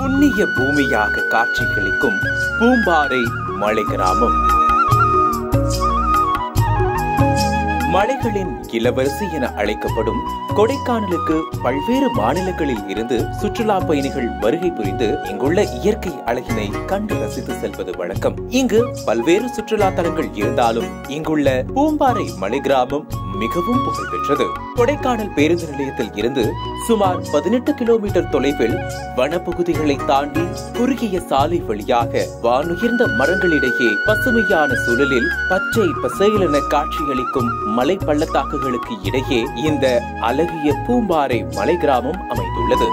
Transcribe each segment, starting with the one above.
புண்ணிய பூமியாக காட்சியளிக்கும் பூம்பாறை மலை கிராமம் மலைகளின் இளவரசி என அழைக்கப்படும் கொடைக்கானலுக்கு பல்வேறு மாநிலங்களில் இருந்து சுற்றுலா பயணிகள் வருகை புரிந்து இங்குள்ள இயற்கை அழகினை கண்டு ரசித்து செல்வது வழக்கம் இங்கு பல்வேறு சுற்றுலா தலங்கள் இருந்தாலும் இங்குள்ள பூம்பாறை மலை கிராமம் மிகவும் புகழ்பெற்றது கொடைக்கானல் பேருந்து நிலையத்தில் இருந்து சுமார் பதினெட்டு கிலோமீட்டர் தொலைவில் வனப்பகுதிகளை தாண்டி குறுகிய சாலை வழியாக வானுயர்ந்த மரங்களிடையே பசுமையான சூழலில் பச்சை பசையிலென காட்சியளிக்கும் மலை பள்ளத்தாக்குகளுக்கு இடையே இந்த அழகிய பூம்பாறை மலை கிராமம் அமைந்துள்ளது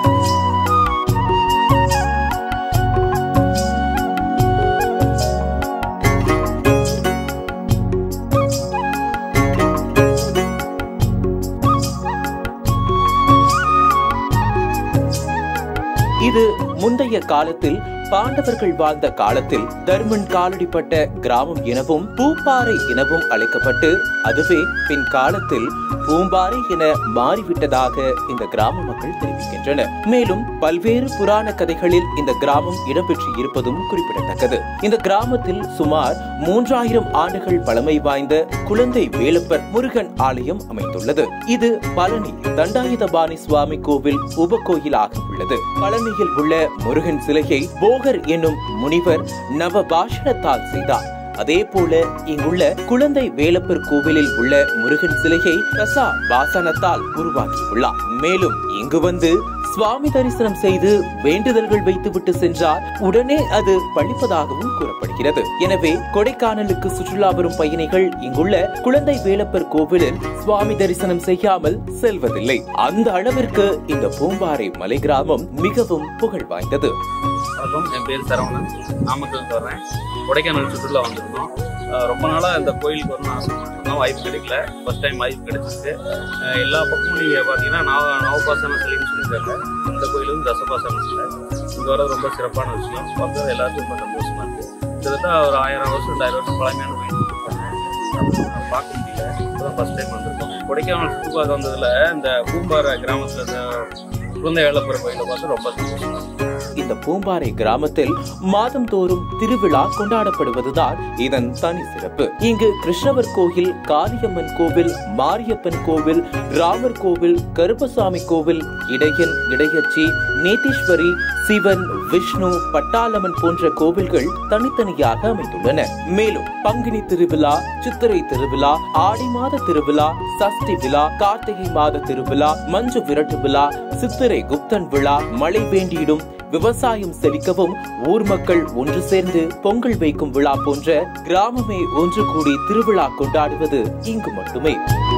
இது முந்தைய காலத்தில் பாண்டவர்கள் வாழ்ந்த காலத்தில் தர்மன் காலடிப்பட்ட கிராமம் எனவும் பூப்பாறை எனவும் அழைக்கப்பட்டு அதுவே பின் காலத்தில் பூம்பாறை என மாறிவிட்டதாக இந்த கிராம மக்கள் தெரிவிக்கின்றனர் மேலும் பல்வேறு புராண கதைகளில் இந்த கிராமம் இடம்பெற்று இருப்பதும் குறிப்பிடத்தக்கது இந்த கிராமத்தில் சுமார் மூன்றாயிரம் ஆண்டுகள் பழமை வாய்ந்த குழந்தை வேலப்பர் முருகன் ஆலயம் அமைந்துள்ளது இது பழனி தண்டாயுதபாணி சுவாமி கோவில் உப கோயிலாக உள்ளது பழனியில் உள்ள முருகன் சிலையை போகர் என்னும் முனிவர் நவபாஷணத்தால் செய்தார் அதே போல இங்குள்ள குழந்தை வேலப்பர் கோவிலில் உள்ள முருகன் சிலையை கசா பாசனத்தால் உருவாக்கியுள்ளார் மேலும் இங்கு வந்து சுவாமி தரிசனம் செய்து வேண்டுதல்கள் வைத்துவிட்டு சென்றார் உடனே அது பழிப்பதாகவும் கூறப்படுகிறது எனவே கொடைக்கானலுக்கு சுற்றுலா வரும் பயணிகள் இங்குள்ள குழந்தை வேலப்பர் கோவிலில் சுவாமி தரிசனம் செய்யாமல் செல்வதில்லை அந்த அளவிற்கு இந்த பூம்பாறை மலை கிராமம் மிகவும் புகழ் வாய்ந்தது வணக்கம் என் பேர் சரவணன் நாமக்கல் வர்றேன் கொடைக்கானல் சுற்றுலா வந்திருந்தோம் அஹ் ரொம்ப நாளாக இந்த கோயிலுக்கு வரணும் ஆசைப்பட்டிருந்தோம் வாய்ப்பு கிடைக்கல ஃபர்ஸ்ட் டைம் வாய்ப்பு கிடைச்சிருக்கு அஹ் எல்லா பக்கமும் நீங்கள் பார்த்தீங்கன்னா நவ நவபாசன சிலைன்னு சொல்லியிருக்காங்க இந்த கோயிலும் தசபாசன சிலை இங்கே வர ரொம்ப சிறப்பான விஷயம் பார்க்க எல்லாருக்கும் ரொம்ப சந்தோஷமா இருக்கு கிட்டத்தட்ட ஒரு ஆயிரம் வருஷம் ரெண்டாயிரம் வருஷம் பழமையான கோயில் இருக்காங்க பார்க்க முடியல இப்போதான் ஃபர்ஸ்ட் டைம் வந்திருக்கோம் கொடைக்கானல் சுற்றி பார்க்க வந்ததில் இந்த பூம்பாறை கிராமத்தில் இந்த குழந்தை வேலைப்புற கோயிலை பார்த்து ரொம்ப சந்தோஷமா இருக்கு இந்த பூம்பாறை கிராமத்தில் மாதந்தோறும் திருவிழா கொண்டாடப்படுவதுதான் இதன் தனி சிறப்பு இங்கு கிருஷ்ணவர் கோயில் காளியம்மன் கோவில் மாரியப்பன் கோவில் ராமர் கோவில் கருப்பசாமி கோவில் இடையன் இடையச்சி நேதீஸ்வரி சிவன் விஷ்ணு பட்டாளம்மன் போன்ற கோவில்கள் தனித்தனியாக அமைந்துள்ளன மேலும் பங்குனி திருவிழா சித்திரை திருவிழா ஆடி மாத திருவிழா சஷ்டி விழா கார்த்திகை மாத திருவிழா மஞ்சு விரட்டு விழா சித்திரை குப்தன் விழா மழை வேண்டியிடும் விவசாயம் செழிக்கவும் ஊர் மக்கள் ஒன்று சேர்ந்து பொங்கல் வைக்கும் விழா போன்ற கிராமமே ஒன்று கூடி திருவிழா கொண்டாடுவது இங்கு மட்டுமே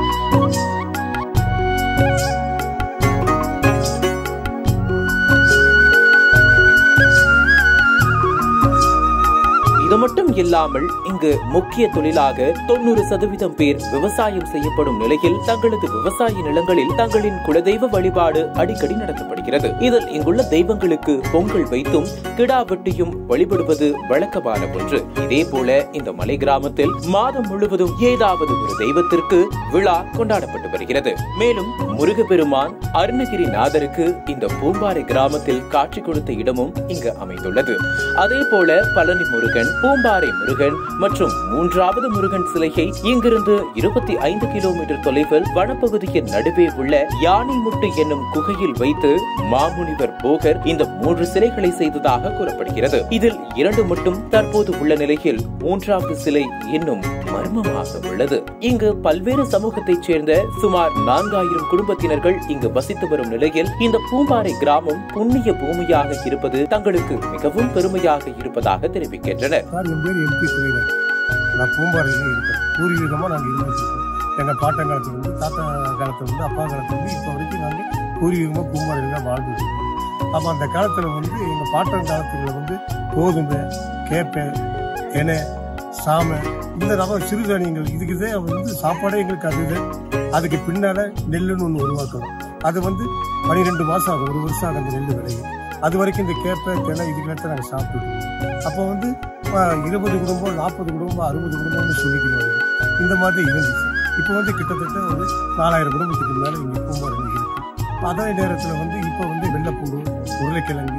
இது மட்டும் இல்லாமல் இங்கு முக்கிய தொழிலாக தொண்ணூறு சதவீதம் பேர் விவசாயம் செய்யப்படும் நிலையில் தங்களது விவசாய நிலங்களில் தங்களின் குலதெய்வ வழிபாடு அடிக்கடி நடத்தப்படுகிறது இதில் இங்குள்ள தெய்வங்களுக்கு பொங்கல் வைத்தும் கிடா வெட்டியும் வழிபடுவது வழக்கமான ஒன்று இதே போல இந்த மலை கிராமத்தில் மாதம் முழுவதும் ஏதாவது ஒரு தெய்வத்திற்கு விழா கொண்டாடப்பட்டு வருகிறது மேலும் முருகப்பெருமான் அருணகிரிநாதருக்கு இந்த பூம்பாறை கிராமத்தில் காட்சி கொடுத்த இடமும் இங்கு அமைந்துள்ளது அதே போல பழனி முருகன் பூம்பாறை முருகன் மற்றும் மூன்றாவது முருகன் சிலையை இங்கிருந்து இருபத்தி ஐந்து கிலோமீட்டர் தொலைவில் வனப்பகுதியின் நடுவே உள்ள யானைமுட்டு என்னும் குகையில் வைத்து மாமுனிவர் போகர் இந்த மூன்று சிலைகளை செய்ததாக கூறப்படுகிறது இதில் இரண்டு மட்டும் தற்போது உள்ள நிலையில் மூன்றாவது சிலை இன்னும் மர்மமாக உள்ளது இங்கு பல்வேறு சமூகத்தைச் சேர்ந்த சுமார் நான்காயிரம் குடும்பத்தினர்கள் இங்கு வசித்து வரும் நிலையில் இந்த பூம்பாறை கிராமம் புண்ணிய பூமியாக இருப்பது தங்களுக்கு மிகவும் பெருமையாக இருப்பதாக தெரிவிக்கின்றனர் சார் என் பேர் எம்பி சுரேகன் நான் பூம்பாறையில் இருக்கேன் பூர்வீகமாக நாங்கள் இருந்துட்டுருக்கோம் எங்கள் பாட்டன் காலத்துலேருந்து தாத்தா காலத்துலேருந்து அப்பா காலத்துலேருந்து இப்போ வரைக்கும் நாங்கள் பூர்வீகமாக பூம்பாறையில் தான் வாழ்ந்துட்டு இருக்கோம் அப்போ அந்த காலத்தில் வந்து எங்கள் பாட்டன் காலத்தில் வந்து கோதுமை கேப்பை எனை சாமை இந்த ரவ சிறுதானியங்கள் இதுக்கு தான் வந்து சாப்பாடே எங்களுக்கு அதுதான் அதுக்கு பின்னால் நெல்லுன்னு ஒன்று உருவாக்கணும் அது வந்து பன்னிரெண்டு மாதம் ஆகும் ஒரு வருஷம் ஆகும் அந்த நெல் விளையும் அது வரைக்கும் இந்த கேப்பை தினை இதுக்கெல்லாம் நாங்கள் சாப்பிட்டுருக்கோம் அப்போ வந்து ஆஹ், இருபது குடும்பம் நாற்பது குடும்பம் அறுபது குடும்பம்னு சொல்லிக்கிறாங்க இந்த மாதிரி இருந்துச்சு இப்போ வந்து கிட்டத்தட்ட ஒரு நாலாயிரம் குடும்பத்துக்கு மேலே இங்கே பூம்பாறை இருக்கு அதே நேரத்தில் வந்து இப்போ வந்து வெள்ளைப்பூடு உருளைக்கிழங்கு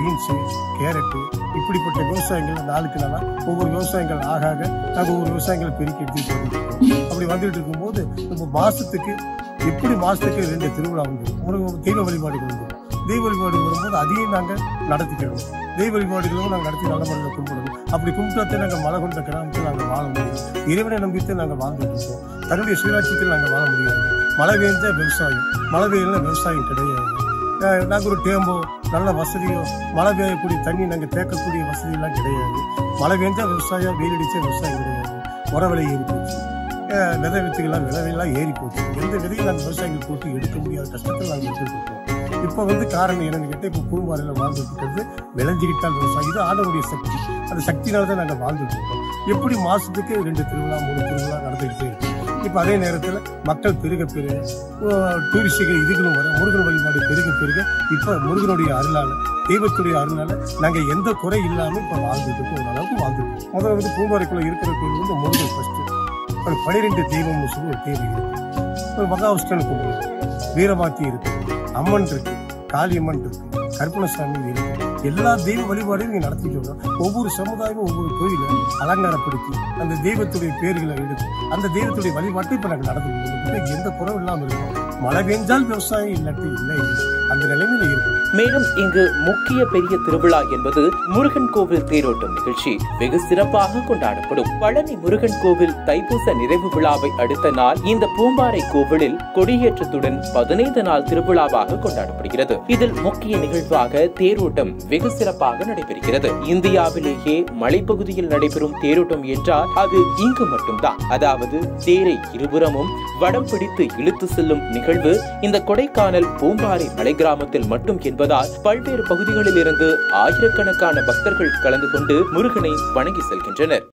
பீன்ஸு கேரட்டு இப்படிப்பட்ட விவசாயங்கள் நாளுக்கு நாளாக ஒவ்வொரு விவசாயங்கள் ஆக ஆக நாங்கள் ஒவ்வொரு விவசாயங்களை பெருக்கி எடுத்துட்டு வந்துட்டு இருக்கோம் அப்படி வந்துட்டு இருக்கும்போது நம்ம மாசத்துக்கு எப்படி மாசத்துக்கு ரெண்டு திருவிழா வந்து ஒரு தெய்வ வழிபாடுகள் வந்து தெய்வ வழிபாடு வரும்போது அதையும் நாங்கள் நடத்திக்கிறோம் தெய்வ வழிபாடுகளும் நாங்கள் நடத்தி நல்ல முறையில் கும்பிடணும் அப்படி கும்பிட்டாத்தே நாங்கள் மலை கொண்ட கிராமத்தில் நாங்கள் வாழ முடியும் இறைவனை நம்பித்து நாங்கள் வாழ்ந்துட்டு இருக்கோம் தன்னுடைய சுயராட்சியத்தில் நாங்கள் வாழ முடியாது மழை பெய்ஞ்சா விவசாயம் மழை பெய்யல விவசாயம் கிடையாது அஹ் நாங்க ஒரு டேம்போ நல்ல வசதியோ மழை பெய்யக்கூடிய தண்ணி நாங்க தேக்கக்கூடிய வசதி எல்லாம் கிடையாது மழை பெஞ்சா விவசாயம் வெயில் அடிச்சா விவசாயம் கிடையாது உர விலை ஏறி போச்சு அஹ் விதை வித்துக்கெல்லாம் விலையெல்லாம் ஏறி போச்சு எந்த விதையும் நாங்கள் விவசாயிகள் போட்டு எடுக்க முடியாத கஷ்டத்தில் நாங்கள் எடுத்துட்டு இருக்கோம் இப்போ வந்து காரணம் என்னன்னு கேட்டால் இப்போ பூம்பாறையில் வாழ்ந்துட்டு இருக்கிறது விளைஞ்சிக்கிட்டால் விவசாயம் இது ஆடவுடைய சக்தி அந்த சக்தினால தான் நாங்கள் வாழ்ந்துட்டு இருக்கோம் எப்படி மாசத்துக்கு ரெண்டு திருவிழா மூணு திருவிழா நடந்துக்கிட்டே இருக்கு இப்போ அதே நேரத்தில் மக்கள் பெருக பெருக டூரிஸ்டுகள் இதுகளும் வர முருகன் வழிபாடு பெருக பெருக இப்போ முருகனுடைய அருளால தெய்வத்துடைய அருளால நாங்கள் எந்த குறை இல்லாமல் இப்போ வாழ்ந்துட்டு இருக்கோம் ஓரளவுக்கு வாழ்ந்துட்டு இருக்கோம் முதல்ல வந்து பூம்பாறைக்குள்ள இருக்கிற கோயில் வந்து முருகன் ஃபர்ஸ்ட் ஒரு பனிரெண்டு தெய்வம்னு சொல்லி ஒரு தெய்வம் இருக்கு ஒரு மகாவிஷ்ணன் கும்பிடுவோம் வீரமாத்தி இருக்கு அம்மன் இருக்கு காளியம்மன் இருக்கு கருப்பணசாமி இருக்கு எல்லா தெய்வ வழிபாடையும் நீங்க நடத்திட்டு வரோம் ஒவ்வொரு சமுதாயமும் ஒவ்வொரு கோயிலை அலங்காரப்படுத்தி அந்த தெய்வத்துடைய பேர்களை எடுத்து அந்த தெய்வத்துடைய வழிபாட்டை இப்ப நாங்க நடந்துட்டு இருக்கோம் எந்த குறவும் இல்லாம இருக்கும் மழை பெஞ்சால் விவசாயம் இல்லாட்டி இல்லை அந்த நிலைமையில இருக்கும் மேலும் இங்கு முக்கிய பெரிய திருவிழா என்பது முருகன் கோவில் தேரோட்டம் நிகழ்ச்சி வெகு சிறப்பாக கொண்டாடப்படும் பழனி முருகன் கோவில் தைப்பூச நிறைவு விழாவை அடுத்த நாள் இந்த பூம்பாறை கோவிலில் கொடியேற்றத்துடன் பதினைந்து நாள் திருவிழாவாக கொண்டாடப்படுகிறது இதில் முக்கிய நிகழ்வாக தேரோட்டம் வெகு சிறப்பாக நடைபெறுகிறது இந்தியாவிலேயே மலைப்பகுதியில் நடைபெறும் தேரோட்டம் என்றால் அது இங்கு மட்டும்தான் அதாவது தேரை இருபுறமும் வடம் பிடித்து இழுத்து செல்லும் நிகழ்வு இந்த கொடைக்கானல் பூம்பாறை மலை கிராமத்தில் மட்டும் என்பதால் பல்வேறு பகுதிகளில் இருந்து ஆயிரக்கணக்கான பக்தர்கள் கலந்து கொண்டு முருகனை வணங்கி செல்கின்றனர்